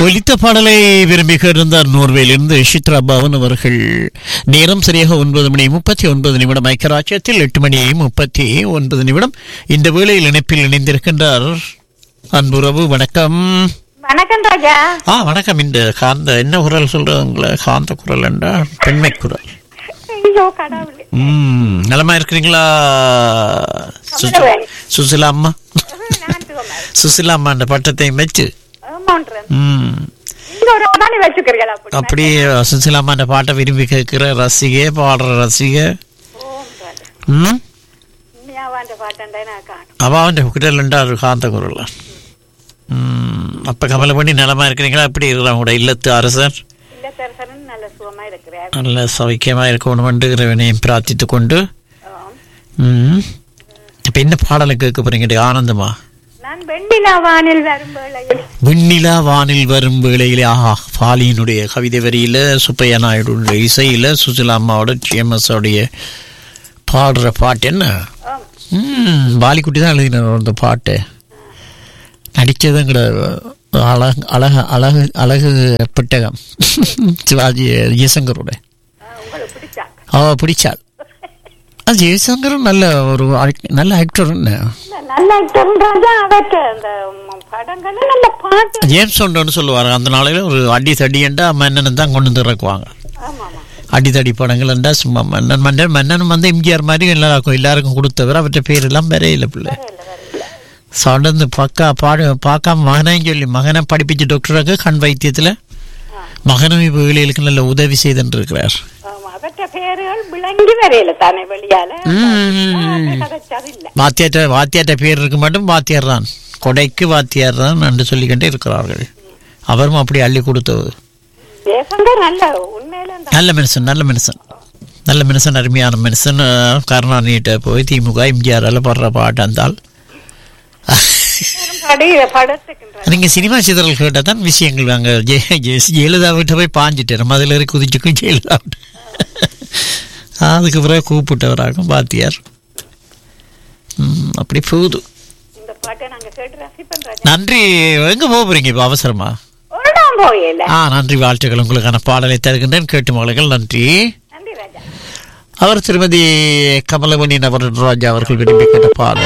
ஒலித்த பாடலை விரும்பி இருந்தார் நோர்வேலிருந்து சித்ரா பவன் அவர்கள் நேரம் சரியாக ஒன்பது மணி முப்பத்தி ஒன்பது நிமிடம் ஐக்கராட்சியத்தில் எட்டு மணி முப்பத்தி ஒன்பது நிமிடம் இந்த வேளையில் இணைப்பில் இணைந்திருக்கின்றார் அன்புறவு வணக்கம் வணக்கம் ராஜா ஆ வணக்கம் இந்த காந்த என்ன குரல் சொல்றதுங்களா காந்த குரல் என்றால் பெண்மை குரல் ஐயோ கடவுளே ம் நலமா இருக்கிறீங்களா சு- கமலவேணி. சுசிலா அம்மா நான் சுகமாய். சுசிலா அம்மா அந்த பட்டத்தை வச்சு ஆமான்றேன். ம் நீங்க ஒரு அதானே வச்சுக்கிறீங்களா அப்படி அப்படி சுசிலா அம்மா அந்த பாட்டை விரும்பி கேட்கிற ரசிகை பாடுற ரசிகை ஓம் ராஜா. ம் உண்மையாவா அந்த பாட்டண்டா நான் காணும் அவ அவன் குடல் ஒரு காந்த குரல் ம் அப்ப கமலை பண்ணி நலமா இருக்கிறீங்களா எப்படி இருக்கிறான் உங்களோட இல்லத்து அரசர் இல்ல தரசனன் நல்ல சுகமா இருக்கிறார் நல்ல சௌக்கியமா இருக்கணும் என்று இறைவனையும் பிரார்த்தித்து கொண்டு ஆம். ம் இப்ப என்ன பாடலை கேட்க போறீங்க ஆனந்தமா நான் வெண்ணிலா வானில் வரும் வேளையில் வெண்ணிலா வானில் வரும் வேளையிலே ஆஹா பாலியினுடைய கவிதை வரியில சுப்பையா நாயுடு இசையில சுசிலா அம்மாவோட ஜிஎம்எஸோடைய பாடுற பாட்டு என்ன ஆம். ம் பாலிக்குட்டி தான் எழுதினார் அந்த பாட்டு நடித்ததும் கிடையாது அழகு அழகு அழகு அழகு பெட்டகம் சிவாஜி ஜெயசங்கரோட ஆ, உங்களுக்கு பிடிச்சா அவ பிடிச்சாள் அது ஜெயசங்கரும் நல்ல ஒரு act- நல்ல ஆக்டர் இல்ல, நல்ல actor ராஜா அவற்ற அந்த ம், படங்கள்ல நல்ல பாட்டு ஜேம்ஸ் ஒன்று சொல்லுவார் அந்த நாளையில ஒரு அடி தடியண்டா மன்னனை தான் கொண்டு வந்து இறக்குவாங்க ஆமா ஆமா அடித்தடி படங்கள் என்றா சும்மா மன்னன் மன்னன் மன்னன் வந்து எம்ஜிஆர் மாதிரி எல்லாருக்கும் எல்லாருக்கும் கொடுத்தவர் அவற்றை பேர் எல்லாம் வரையில பிள்ளை இல்ல வரையில தொடர்ந்து பக்கா பாடு பார்க்காம மகனையும் சொல்லி மகனை படிப்பிச்சு டாக்டராக கண் வைத்தியத்தில் மகனும் இப்போ ஏழைகளுக்கு நல்ல உதவி செய்துன்னு இருக்கிறார் ஆமா அவற்ற பேர்கள் விளங்கி வரையில தானே வெளியால கதைச்சது இல்ல வாத்தியாட்ட வாத்தியாட்ட பேர் இருக்க மட்டும் வாத்தியார் தான் கொடைக்கு வாத்தியார் தான் என்று சொல்லிக்கிட்டே இருக்கிறார்கள் அவரும் அப்படி அள்ளி கொடுத்தது ஜெயசங்கர் நல்ல உண்மையில அந்த நல்ல மனுஷன் நல்ல மனுஷன் நல்ல மனுஷன் அருமையான மனுஷன் அஹ், கருணாநிதிட்ட போய் திமுக எம்ஜிஆரால் பாடுற பாட்டு அந்தால் படி படத்துக்கின்ற நீங்க சினிமா சிதறல் கேட்டால் தான் விஷயங்கள் வாங்க ஜெய ஜெய- ஜெயலலிதா விட்ட போய் பாஞ்சிட்டேன் மதில் ஏறி குதிச்சுக்கும் ஜெயலலிதா விட்டு. அதுக்கு பிறகு கூப்பிட்டவராகும் பாத்தியார் ம், அப்படி போகுது இந்த பாட்டை நாங்க கேட்டு ரசிப்போம் ராஜா நன்றி எங்க போக போறீங்க இப்போ அவசரமா ஒரு நாள் போயில ஆ நன்றி வாழ்த்துக்கள் உங்களுக்கான பாடலை தருகின்றேன் கேட்டு மகளுங்கள் நன்றி நன்றி ராஜா அவர் திருமதி கமலமணி நவரன் ராஜா அவர்கள் விரும்பி கேட்ட பாடல்